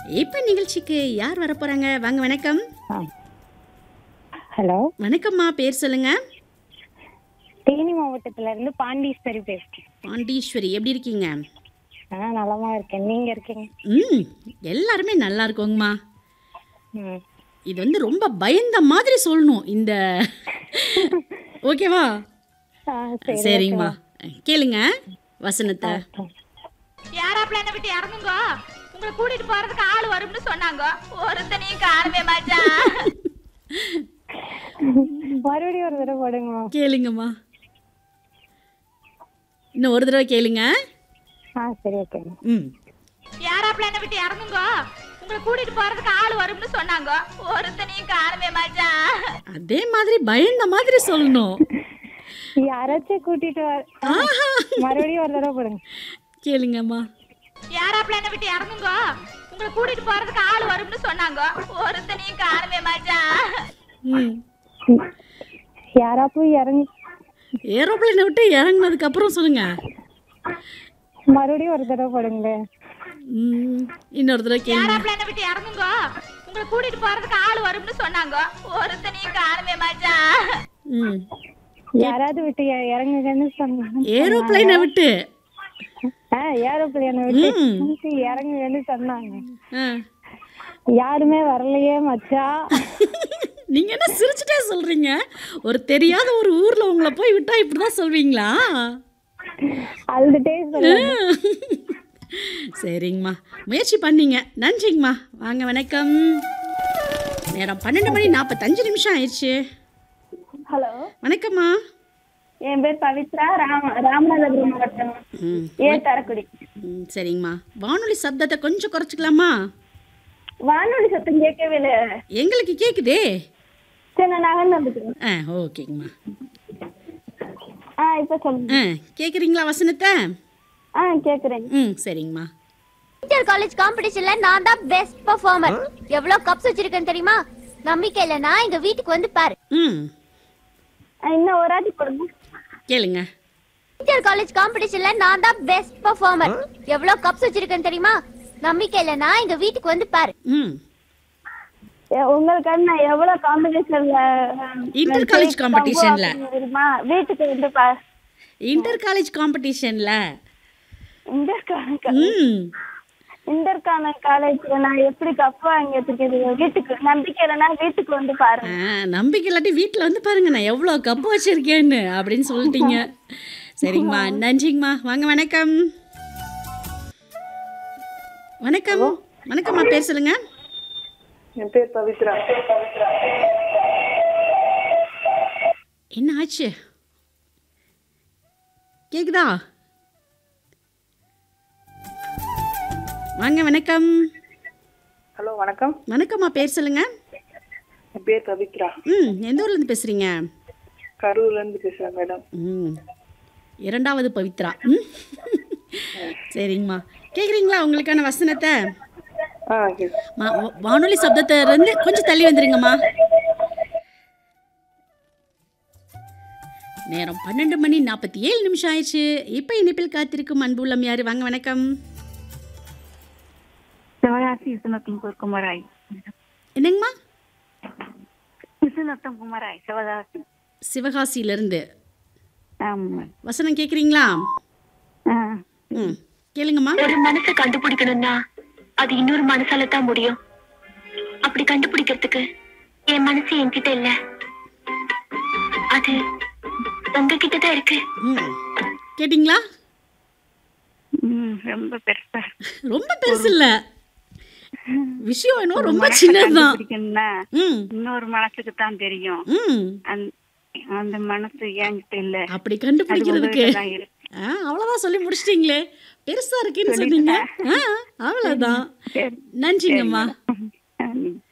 இப்ப நிகழ்ச்சிக்கு யார் வர போறாங்க வாங்க வணக்கம் ஹலோ வணக்கம்மா பேர் சொல்லுங்க தேனி மாவட்டத்துல இருந்து பாண்டீஸ்வரி பேசுறேன் பாண்டீஸ்வரி எப்படி இருக்கீங்க ஆ நலமா இருக்கேன் நீங்க இருக்கீங்க ம் எல்லாருமே நல்லா இருக்கோங்கம்மா ம் இது வந்து ரொம்ப பயந்த மாதிரி சொல்லணும் இந்த ஓகேவா ஆ சரி சரிங்கம்மா கேளுங்க வசனத்தை யாராப்ல என்ன விட்டு இறங்குங்க உங்களை கூட்டிட்டு போறதுக்கு ஆள் வரும்னு சொன்னாங்க ஒருத்தனையும் காணவே மாட்டான் மறுபடியும் ஒரு தடவை போடுங்க கேளுங்கம்மா இன்னும் ஒரு தடவை கேளுங்க ஆ சரி ஓகே ம் யாராப்ல என்ன விட்டு இறங்குங்க உங்களை கூட்டிட்டு போறதுக்கு ஆள் வரும்னு சொன்னாங்க ஒருத்தனையும் காணவே மாட்டான் அதே மாதிரி பயந்த மாதிரி சொல்லணும் யாராச்சும் கூட்டிட்டு வர ஆ, மறுபடியும் ஒரு தடவை போடுங்க கேளுங்கம்மா யாராப்ல என்ன விட்டு இறங்குங்க உங்களை கூட்டிட்டு போறதுக்கு ஆள் வரும்னு சொன்னாங்க ஒருத்தனையும் காணவே மாட்டான் ம் யாராப்பும் இறங்கி ஏரோப்ளேனை விட்டு இறங்குனதுக்கு அப்புறம் சொல்லுங்க மறுபடியும் ஒரு தடவை போடுங்களேன் ம், இன்னொரு தடவை கேளுங்க யாராப்ல என்ன விட்டு இறங்குங்க உங்களை கூட்டிட்டு போறதுக்கு ஆள் வரும்னு சொன்னாங்க ஒருத்தனையும் காணவே மாட்டான் ம் யாராவது விட்டு இ- இறங்குங்கன்னு சொன்னாங்க ஏரோப்ளேனை விட்டு ஆ ஏரோப்ளேனை விட்டு ம். விட்டு இறங்குங்கன்னு சொன்னாங்க ஆ. யாருமே வரலையே மச்சான் நீங்க என்ன சிரிச்சுட்டே சொல்றீங்க ஒரு தெரியாத ஒரு ஊர்ல உங்களை போய் விட்டா இப்படிதான் சொல்வீங்களா அழுதுட்டே சொல்ல சரிங்கம்மா முயற்சி பண்ணீங்க நன்றிங்கம்மா வாங்க வணக்கம் நேரம் பன்னெண்டு மணி நாற்பத்தஞ்சு நிமிஷம் ஆயிடுச்சு ஹலோ வணக்கம்மா என் பேர் பவித்ரா ராம ராமநாதபுரம் மாவட்டம் ம் ஏ தரக்குடி ம், சரிங்கம்மா வானொலி சப்தத்தை கொஞ்சம் குறைச்சிக்கலாமா வானொலி சத்தம் கேட்கவே இல்லை எங்களுக்கு கேக்குதே சரி நான் நகர்ந்து வந்துக்கிறேன் ஆ ஓகேங்கம்மா ஆ இப்போ சொல்லுங்க ஆ கேட்குறீங்களா வசனத்தை ஆ கேட்குறேன் ம் சரிங்கம்மா இன்டர் காலேஜ் காம்படிஷன்ல நான் தான் பெஸ்ட் பெர்ஃபார்மர் எவ்வளவு கப்ஸ் வச்சிருக்கேன் தெரியுமா நம்பிக்கை இல்லைனா எங்க வீட்டுக்கு வந்து பாரு ம் இன்னும் ஒரு ஆட்டி போடுங்க கேளுங்க இன்டர் காலேஜ் காம்படிஷன்ல நான் தான் பெஸ்ட் பெர்ஃபார்மர் எவ்வளவு கப்ஸ் வச்சிருக்கேன் தெரியுமா நம்பிக்கை இல்லைனா எங்க வீட்டுக்கு வந்து பாரு ம் எ- உங்களுக்கு நான் எவ்வளவு காம்படிஷன்ல Inter college competitionல. தெரியுமா வீட்டுக்கு வந்து பா இன்டர் காலேஜ் காம்படிஷனில் இன்டர் ம் இன்டர்கான காலேஜ்ல நான் எப்படி கப் வாங்கி வச்சிருக்கேன் வீட்டுக்கு நம்பிக்கை இல்லைன்னா வீட்டுக்கு வந்து பாருங்க ஆ நம்பிக்கை இல்லாட்டி வீட்டில் வந்து பாருங்க நான் எவ்வளோ கப்பு வச்சிருக்கேன்னு அப்படின்னு சொல்லிட்டீங்க சரிங்கம்மா நன்றிங்கம்மா வாங்க வணக்கம் வணக்கம் வணக்கம்மா பேர் சொல்லுங்க என் பேர் பவித்ரா என்ன ஆச்சு கேக்குதா வாங்க வணக்கம் ஹலோ வணக்கம் வணக்கம்மா பேர் சொல்லுங்க என் பேர் பவித்ரா ம் எந்த ஊர்லேருந்து பேசுகிறீங்க கரூர்ல இருந்து பேசுறேன் மேடம் ம் இரண்டாவது பவித்ரா ம் சரிங்கம்மா கேட்குறீங்களா உங்களுக்கான வசனத்தை ஆ ஓகே மா- வா- வானொலி சப்தத்தை இருந்து கொஞ்சம் தள்ளி வந்துருங்கம்மா நேரம் பன்னெண்டு மணி நாற்பத்தி ஏழு நிமிஷம் ஆயிடுச்சு இப்போ இணைப்பில் காத்திருக்கும் அன்பு உள்ளம் யாரு வாங்க வணக்கம் சிவகாசி விசுநத்தம் குமாராய் என்னங்கம்மா விசுநத்தம் குமாராய் சிவகாசி சிவகாசியிலேருந்து ஆமா வசனம் கேட்குறீங்களா ஆ ம் கேளுங்கம்மா ஒரு மனசை கண்டுபிடிக்கணும்னா அது இன்னொரு மனசால தான் முடியும் அப்படி கண்டுபிடிக்கிறதுக்கு என் மனசு என்கிட்ட இல்ல அது உங்ககிட்ட தான் இருக்கு ம் கேட்டிங்களா ம் ரொம்ப பெருசா ரொம்ப பெருசு இல்ல விஷயம் என்ன ரொம்ப சின்னதுதான் பிடிக்கணும்னா ம் இன்னொரு மனசுக்கு தான் தெரியும் ம் அந்த அந்த மனசு என்கிட்ட இல்ல அப்படி கண்டுபிடிக்கிறதுக்கு உங்ககிட்ட தான் இருக்கு. ஆ அவ்வளோதான் சொல்லி முடிச்சிட்டிங்களே பெருசா இருக்குன்னு சொன்னீங்க ஆ அவ்வளோதான் சரி நன்றிங்கம்மா ம்.